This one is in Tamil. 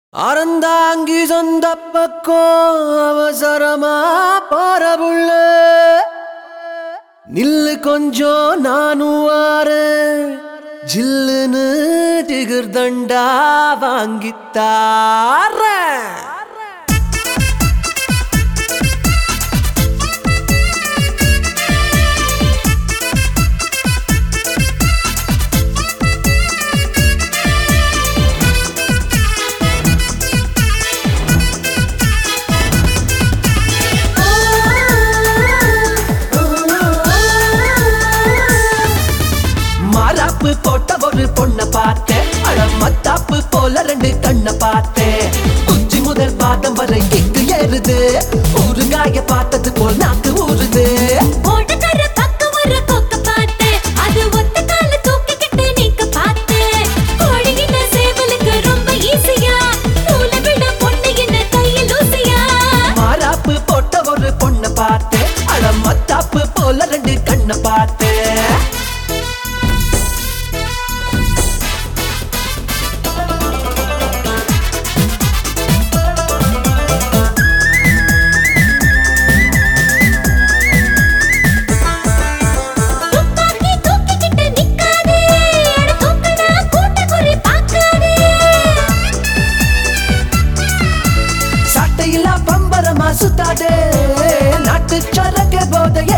அறந்தாங்கி சொந்த பக்கம் அவசரமா போற புள்ள நில்லு கொஞ்சம் நானும் வாரேன் ஜில்லுன்னு டிகர் தண்டா வாங்கித்தாரேன் மாறாப்பு போட்ட ஒரு பொண்ண பார்த்தேன் அழமத்தாப்பு போல ரெண்டு கண்ண பார்த்தேன் குஞ்சி முதல் பாதம் வரை எங்கு ஏறுது ஊறுகாய பார்த்தது போல் நாக்கு ஊறுது ஓட்டக்கார பக்கம் ஒரு கொக்க பார்த்தேன். அது ஒத்த கால தூக்கிக்கிட்டு நிக்க பார்த்தேன். கோழியின சேவலுக்கு ரொம்ப ஈஸியா. நூலை விட பொண்ணு என்ன கையில் ஊசியா. மாறாப்பு போட்ட ஒரு பொண்ண பார்த்தேன் அழமத்தாப்பு போல ரெண்டு கண்ண பார்த்தேன் துப்பாக்கி தூக்கிக்கிட்டு நிக்காதே. அட தூக்குனா கூட்டக்குறி பார்க்காதே. சட்டையில்லா பம்பரமா சுத்தாதே நாட்டு சரக்கு போதை